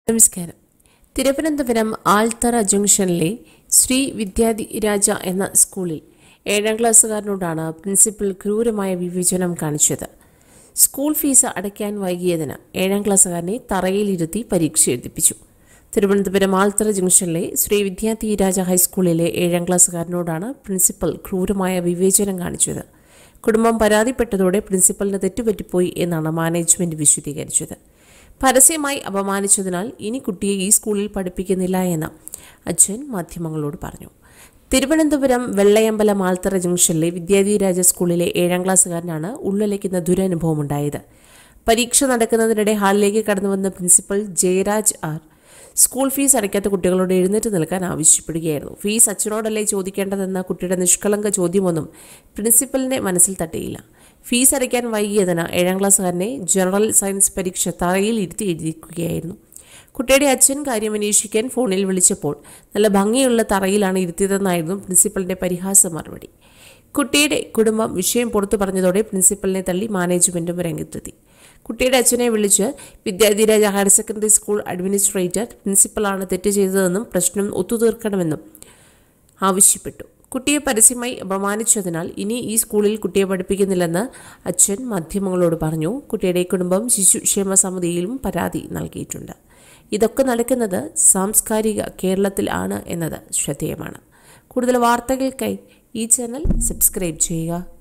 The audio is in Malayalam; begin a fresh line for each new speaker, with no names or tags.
നമസ്കാരം തിരുവനന്തപുരം ആൽത്തറ ജംഗ്ഷനിലെ ശ്രീ വിദ്യാധിരാജ എന്ന സ്കൂളിൽ ഏഴാം ക്ലാസ്സുകാരനോടാണ് പ്രിൻസിപ്പൽ ക്രൂരമായ വിവേചനം കാണിച്ചത് സ്കൂൾ ഫീസ് അടയ്ക്കാൻ വൈകിയതിന് ഏഴാം ക്ലാസ്സുകാരനെ തറയിലിരുത്തി പരീക്ഷ എഴുതിപ്പിച്ചു തിരുവനന്തപുരം ആൽത്തറ ജംഗ്ഷനിലെ ശ്രീ വിദ്യാധിരാജ ഹൈസ്കൂളിലെ ഏഴാം ക്ലാസ്സുകാരനോടാണ് പ്രിൻസിപ്പൽ ക്രൂരമായ വിവേചനം കാണിച്ചത് കുടുംബം പരാതിപ്പെട്ടതോടെ പ്രിൻസിപ്പലിന് തെറ്റുപറ്റിപ്പോയി എന്നാണ് മാനേജ്മെന്റ് വിശദീകരിച്ചത് പരസ്യമായി അപമാനിച്ചതിനാൽ ഇനി കുട്ടിയെ ഈ സ്കൂളിൽ പഠിപ്പിക്കുന്നില്ല എന്ന് അച്ഛൻ മാധ്യമങ്ങളോട് പറഞ്ഞു തിരുവനന്തപുരം വെള്ളയമ്പലം ആൽത്തറ ജംഗ്ഷനിലെ വിദ്യാധിരാജ സ്കൂളിലെ ഏഴാം ക്ലാസ്സുകാരനാണ് ഉള്ളിലേക്കുന്ന ദുരനുഭവമുണ്ടായത് പരീക്ഷ നടക്കുന്നതിനിടെ ഹാളിലേക്ക് കടന്നുവന്ന principal Jayaraj R school fees അടയ്ക്കാത്ത കുട്ടികളോട് എഴുന്നേറ്റ് നിൽക്കാൻ ആവശ്യപ്പെടുകയായിരുന്നു ഫീസ് അച്ഛനോടല്ലേ ചോദിക്കേണ്ടതെന്ന കുട്ടിയുടെ നിഷ്കളങ്ക ചോദ്യമൊന്നും പ്രിൻസിപ്പലിന്റെ മനസ്സിൽ തട്ടിയില്ല ഫീസ് അടയ്ക്കാൻ വൈകിയതിന് ഏഴാം ക്ലാസ്സുകാരനെ ജനറൽ സയൻസ് പരീക്ഷ തറയിൽ ഇരുത്തി എഴുതിക്കുകയായിരുന്നു കുട്ടിയുടെ അച്ഛൻ കാര്യം അന്വേഷിക്കാൻ ഫോണിൽ വിളിച്ചപ്പോൾ നല്ല ഭംഗിയുള്ള തറയിലാണ് ഇരുത്തിയതെന്നായിരുന്നു പ്രിൻസിപ്പലിന്റെ പരിഹാസ മറുപടി കുട്ടിയുടെ കുടുംബം വിഷയം പുറത്തു പറഞ്ഞതോടെ പ്രിൻസിപ്പലിനെ തള്ളി മാനേജ്മെന്റും രംഗത്തെത്തി കുട്ടിയുടെ അച്ഛനെ വിളിച്ച് Vidyadhiraja higher secondary school administrator പ്രിൻസിപ്പലാണ് തെറ്റ് ചെയ്തതെന്നും പ്രശ്നം ഒത്തുതീർക്കണമെന്നും ആവശ്യപ്പെട്ടു കുട്ടിയെ പരസ്യമായി അപമാനിച്ചതിനാൽ ഇനി ഈ സ്കൂളിൽ കുട്ടിയെ പഠിപ്പിക്കുന്നില്ലെന്ന് അച്ഛൻ മാധ്യമങ്ങളോട് പറഞ്ഞു കുട്ടിയുടെ കുടുംബം ശിശുക്ഷേമ സമിതിയിലും പരാതി നൽകിയിട്ടുണ്ട് ഇതൊക്കെ നടക്കുന്നത് സാംസ്കാരിക കേരളത്തിൽ ആണ് എന്നത് ശ്രദ്ധേയമാണ് കൂടുതൽ വാർത്തകൾക്കായി ഈ ചാനൽ സബ്സ്ക്രൈബ് ചെയ്യുക